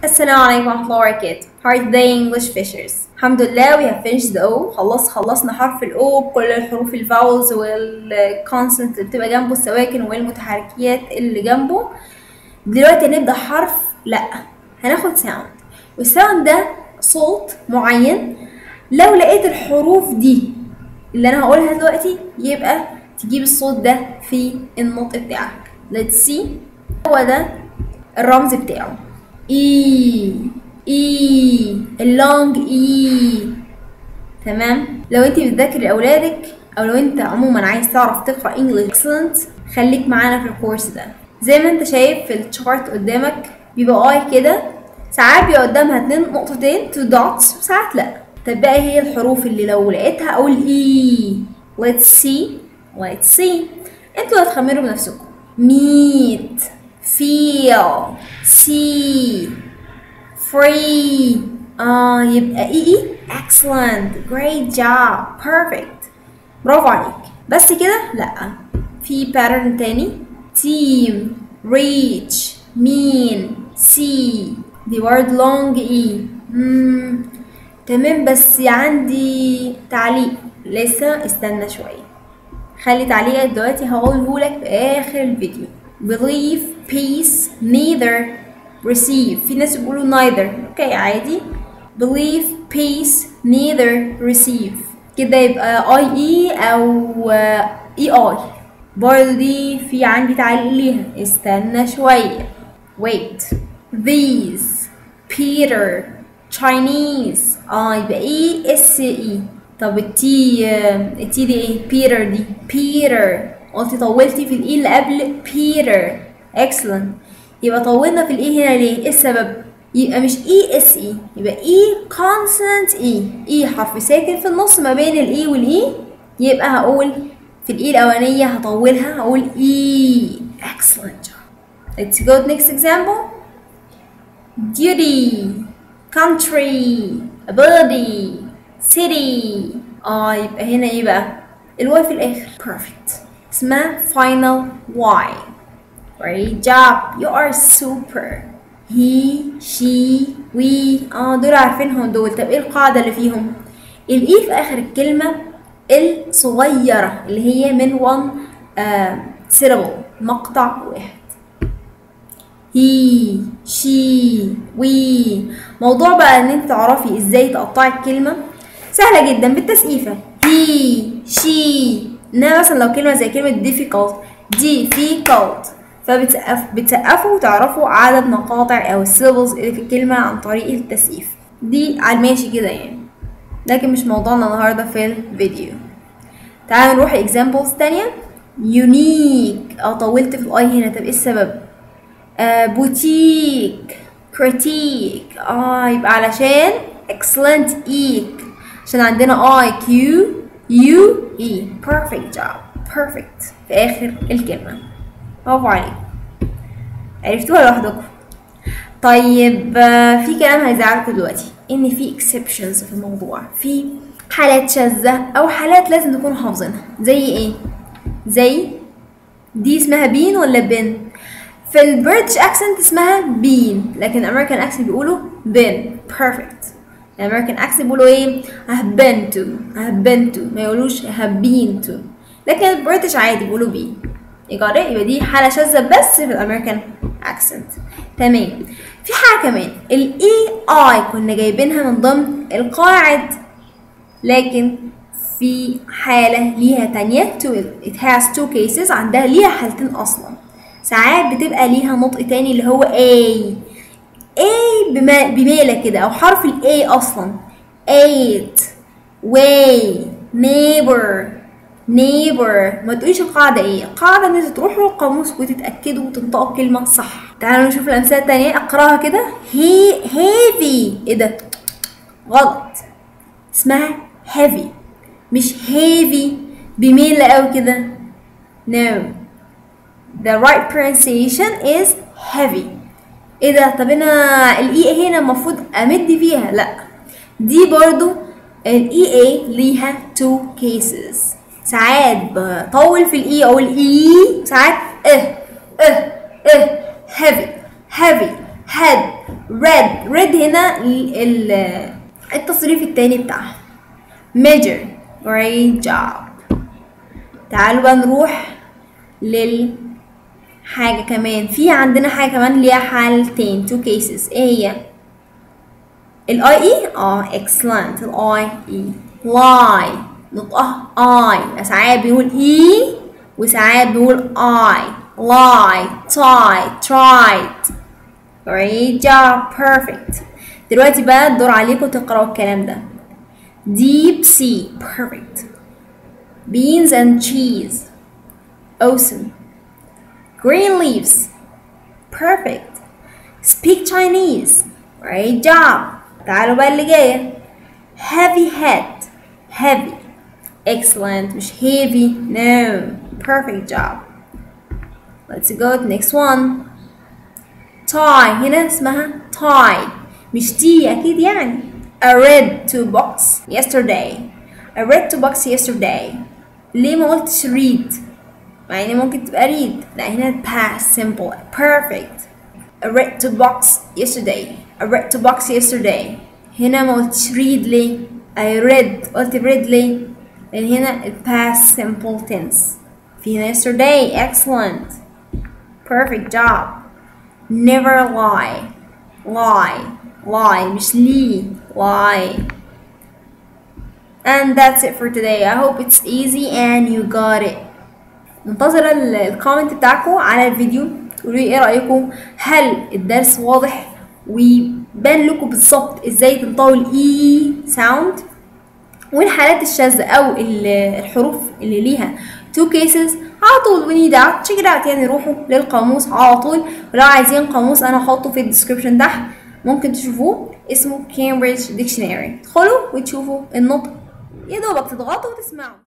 السلام عليكم ورحمة الله وبركاته How are they English fishers الحمد لله we have finished the O خلص خلصنا حرف ال O بكل الحروف الفاولز والكونسنت اللي بتبقى جنبه السواكن والمتحركات اللي جنبه دلوقتي هنبدأ حرف لأ هناخد ساوند والساوند ده صوت معين لو لقيت الحروف دي اللي انا هقولها دلوقتي يبقى تجيب الصوت ده في النطق بتاعك let's see هو ده الرمز بتاعه اي اي اللونج اي تمام لو انت بتذاكري لاولادك او لو انت عموما عايز تعرف تقرا انجلش اكسلنت خليك معانا في الكورس ده زي ما انت شايف في الشارت قدامك بيبقى اي كده ساعات بيبقى قدامها اتنين نقطتين تو دوتس وساعات لا طب بقى هي الحروف اللي لو لقيتها اقول اي let's see let's see انتوا هتخمنوا بنفسكم meet feel see free اه يبقى اي اي excellent great job perfect برافو عليك بس كده لا في pattern تاني team reach mean see دي word long e مم. تمام بس عندي تعليق لسه استنى شوية خلي تعليقك دلوقتي هقوله لك في آخر الفيديو believe peace neither receive في ناس بيقولوا neither اوكي عادي believe peace neither receive كده يبقى اي اي او اي اي برضه دي في عندي تعليق ليها استنى شوية wait these Peter Chinese اه يبقى ايه اس اي طب التي التي دي ايه بيتر دي بيتر قلتي طولتي في الاي اللي قبل بيتر اكسلنت يبقى طولنا في الاي هنا ليه ايه السبب يبقى مش اي اس اي يبقى اي كونسونانت اي اي حرف ساكن في النص ما بين الاي والاي يبقى هقول في الاي الاولانيه هطولها هقول اي excellent job let's go to next example duty country ability city اه يبقى هنا ايه بقى الواي في الاخر perfect اسمها final y great job you are super he she we اه دول عارفينهم دول طب ايه القاعدة اللي فيهم الاي في اخر الكلمة الصغيرة اللي هي من one uh, syllable مقطع واحد he she we موضوع بقى ان انت تعرفي ازاي تقطعي الكلمة سهلة جدا بالتسقيفة he she انما مثلا لو كلمة زي كلمة difficult difficult فبتسقف بتسقفوا وتعرفوا عدد مقاطع او السيلبلز اللي في الكلمة عن طريق التسقيف دي على الماشي كده يعني لكن مش موضوعنا النهاردة في الفيديو تعالوا نروح examples تانية unique اه طولت في الاي هنا طب ايه السبب آه بوتيك كريتيك اه يبقى علشان excellent eek عشان عندنا اي كيو يو اي perfect job perfect في اخر الكلمة برافو عليكم عرفتوها لوحدكم طيب آه في كلام هيزعلكم دلوقتي ان في exceptions في الموضوع في حالات شاذة او حالات لازم نكون حافظينها زي ايه زي دي اسمها بين ولا بن في البريتش اكسنت اسمها بين لكن الامريكان اكسنت بيقولوا بين بيرفكت الامريكان اكسنت بيقولوا ايه have been to have been to ما يقولوش have been to لكن البريتش عادي بيقولوا بين يبقى يبقى دي حاله شاذه بس في الامريكان اكسنت تمام في حاجه كمان الاي اي كنا جايبينها من ضمن القواعد لكن في حاله ليها تانية two it has two cases عندها ليها حالتين اصلا ساعات بتبقى ليها نطق تاني اللي هو A A بما بميلة كده أو حرف ال A أصلا eight way neighbor neighbor ما تقوليش القاعدة ايه القاعدة ان انتوا تروحوا القاموس وتتأكدوا وتنطقوا الكلمة صح تعالوا نشوف الأمثلة التانية أقراها كده هي heavy ايه ده غلط اسمها heavy مش heavy بميلة أوي كده no the right pronunciation is heavy ايه ده طب انا الاي هنا المفروض امد فيها لا دي برضو الاي اي ليها two cases ساعات بطول في الاي او الاي ساعات اه اه اه heavy heavy had read read هنا ال- ال- التصريف التاني بتاعها measure great job تعالوا بقى نروح للحاجة كمان في عندنا حاجة كمان ليها حالتين two cases ايه هي الاي اي اه excellent الاي اي lie نطقها اي ساعات بيقول اي وساعات بيقول اي lie tie tried great job perfect دلوقتي بقى الدور عليكم تقرأوا الكلام ده deep sea perfect beans and cheese awesome green leaves perfect speak Chinese great job تعالوا بقى اللي جاية heavy head heavy excellent مش heavy no perfect job let's go to next one tie هنا اسمها tie مش تي أكيد يعني I read to box yesterday I read to box yesterday ليه ما قلتش read مع ان ممكن تبقى read لا هنا past simple perfect I read to box yesterday I read to box yesterday هنا ما قلتش read ليه I read قلت read ليه لان هنا past simple tense في هنا yesterday excellent perfect job never lie lie lie مش لي lie and that's it for today I hope it's easy and you got it منتظرة ال- الكومنت بتاعكم على الفيديو تقولوا لي ايه رأيكم هل الدرس واضح ويبان لكم بالظبط ازاي تنطقوا الاي ساوند والحالات الشاذة او ال- الحروف اللي ليها two cases على طول we need out check it out يعني روحوا للقاموس على طول ولو عايزين قاموس انا هحطه في الديسكربشن تحت ممكن تشوفوه اسمه Cambridge Dictionary ادخلوا وتشوفوا النطق يا دوبك تضغطوا وتسمعوا